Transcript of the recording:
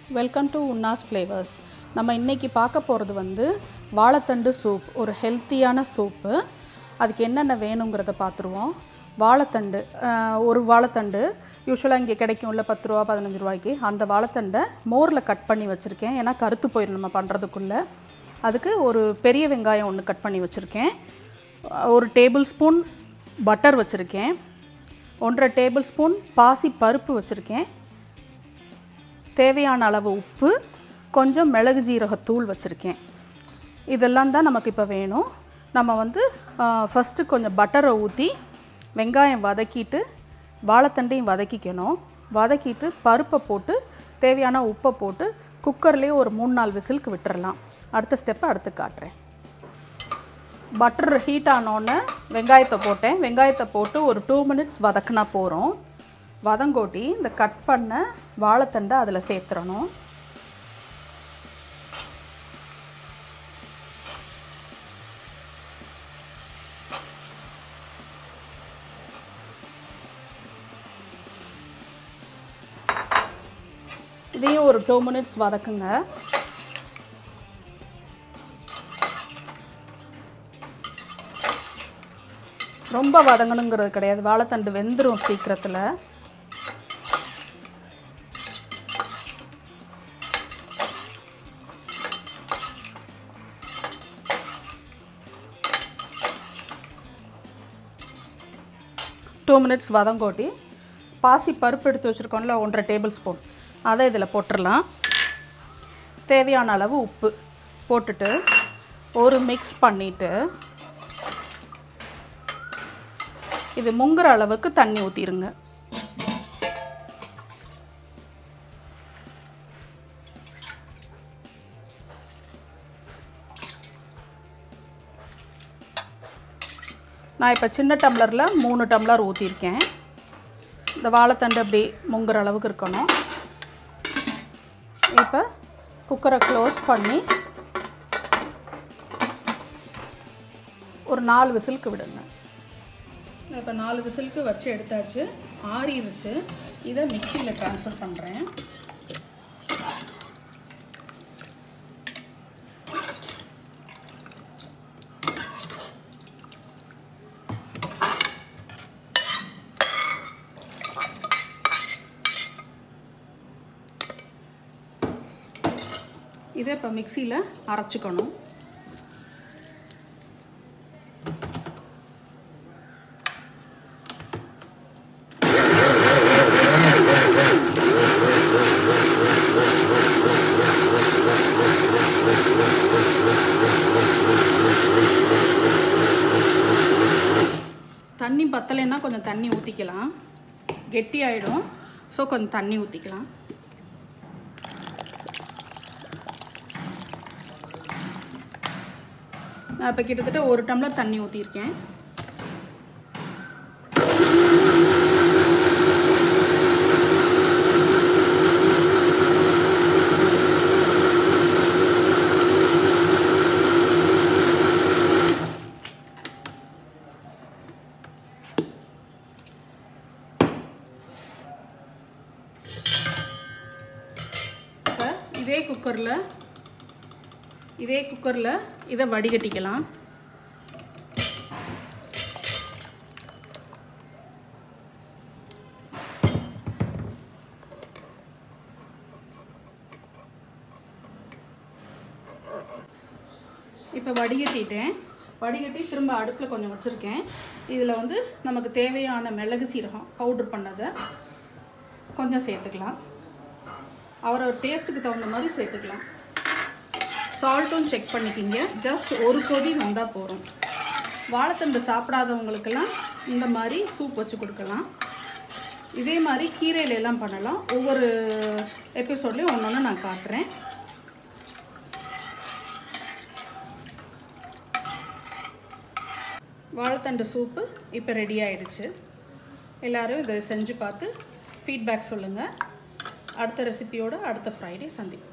welcome to உன்னாஸ் flavours நம்ம இன்றைக்கி பார்க்க போகிறது வந்து வாழைத்தண்டு சூப் ஒரு ஹெல்த்தியான சூப்பு அதுக்கு என்னென்ன வேணுங்கிறத பார்த்துருவோம் வாழைத்தண்டு ஆஹ், ஒரு வாழைத்தண்டு யூஸ்வலாக இங்கே கிடைக்கும்ல பத்து ரூபா பதினஞ்சு ரூபாய்க்கு அந்த வாழைத்தண்டை மோரில் கட் பண்ணி வச்சுருக்கேன் ஏன்னா கருத்து போயிடும் நம்ம பண்ணுறதுக்குள்ளே அதுக்கு ஒரு பெரிய வெங்காயம் ஒன்று கட் பண்ணி வச்சுருக்கேன் ஒரு டேபிள் ஸ்பூன் பட்டர் வச்சுருக்கேன் ஒன்றரை டேபிள் ஸ்பூன் பாசி பருப்பு வச்சுருக்கேன் தேவையான அளவு உப்பு கொஞ்சம் மிளகு ஜீரகத்தூள் வச்சுருக்கேன் இதெல்லாம் தான் நமக்கு இப்போ வேணும் நம்ம வந்து ஃபஸ்ட்டு கொஞ்சம் பட்டரை ஊற்றி வெங்காயம் வதக்கிட்டு வாழைத்தண்டையும் வதக்கிக்கணும் வதக்கிட்டு பருப்பை போட்டு தேவையான உப்பை போட்டு குக்கர்லேயே ஒரு மூணு நாலு விசிலுக்கு விட்டுறலாம் அடுத்த ஸ்டெப்பை அடுத்து காட்டுறேன் பட்டர் ஹீட் ஆனோடனே வெங்காயத்தை போட்டேன் வெங்காயத்தை போட்டு ஒரு டூ மினிட்ஸ் வதக்குனா போகிறோம் வதங்கோட்டி இந்த கட் பண்ண வாழைத்தண்டை அதில் சேர்த்துறணும் இதையும் ஒரு டூ மினிட்ஸ் வதக்குங்க ரொம்ப வதங்கணுங்கிறது கிடையாது வாழைத்தண்டு வெந்துடும் சீக்கிரத்தில் டூ மினிட்ஸ் வதங்கோட்டி பாசி பருப்பு எடுத்து வச்சுருக்கோம்ல ஒன்றரை டேபிள் ஸ்பூன் அதை இதில் போட்டுடலாம் தேவையான அளவு உப்பு போட்டுட்டு ஒரு மிக்ஸ் பண்ணிவிட்டு இது முங்குற அளவுக்கு தண்ணி ஊற்றிடுங்க நான் இப்போ சின்ன டம்ளரில் மூணு டம்ளர் ஊற்றிருக்கேன் இந்த வாழைத்தண்டு அப்படி முங்குற அளவுக்கு இருக்கணும் இப்போ குக்கரை க்ளோஸ் பண்ணி ஒரு நாலு விசிலுக்கு விடுங்க நான் இப்போ நாலு விசிலுக்கு வச்சு எடுத்தாச்சு ஆறிடுச்சு இதை மிக்சியில் ட்ரான்ஸ்ஃபர் பண்ணுறேன் இதை இப்போ மிக்சியில் அரைச்சிக்கணும் தண்ணி பத்தலைன்னா கொஞ்சம் தண்ணி ஊற்றிக்கலாம் கெட்டி ஆகிடும் ஸோ கொஞ்சம் தண்ணி ஊற்றிக்கலாம் நான் இப்போ கிட்டத்தட்ட ஒரு டம்ளர் தண்ணி ஊற்றிருக்கேன் இப்போ இதே குக்கரில் இதே குக்கரில் இதை வடிகட்டிக்கலாம் இப்போ வடிகட்டிட்டேன் வடிகட்டி திரும்ப அடுப்பில் கொஞ்சம் வச்சுருக்கேன் இதில் வந்து நமக்கு தேவையான மிளகு சீரகம் பவுட்ரு பண்ணதை கொஞ்சம் சேர்த்துக்கலாம் அவரோட டேஸ்ட்டுக்கு தகுந்த மாதிரி சேர்த்துக்கலாம் சால்ட்டும் செக் பண்ணிக்கிங்க ஜஸ்ட் ஒரு கொதி வந்தால் போதும் வாழைத்தண்டு சாப்பிடாதவங்களுக்கெல்லாம் இந்த மாதிரி சூப் வச்சு கொடுக்கலாம் இதே மாதிரி கீரையில எல்லாம் பண்ணலாம் ஒவ்வொரு எபிசோட்லேயும் ஒன்று ஒன்று நான் காட்டுறேன் வாழைத்தண்டு சூப்பு இப்போ ரெடி ஆயிடுச்சு எல்லோரும் இதை செஞ்சு பார்த்து ஃபீட்பேக் சொல்லுங்கள் அடுத்த ரெசிபியோடு அடுத்த ஃப்ரைடே சந்திப்போம்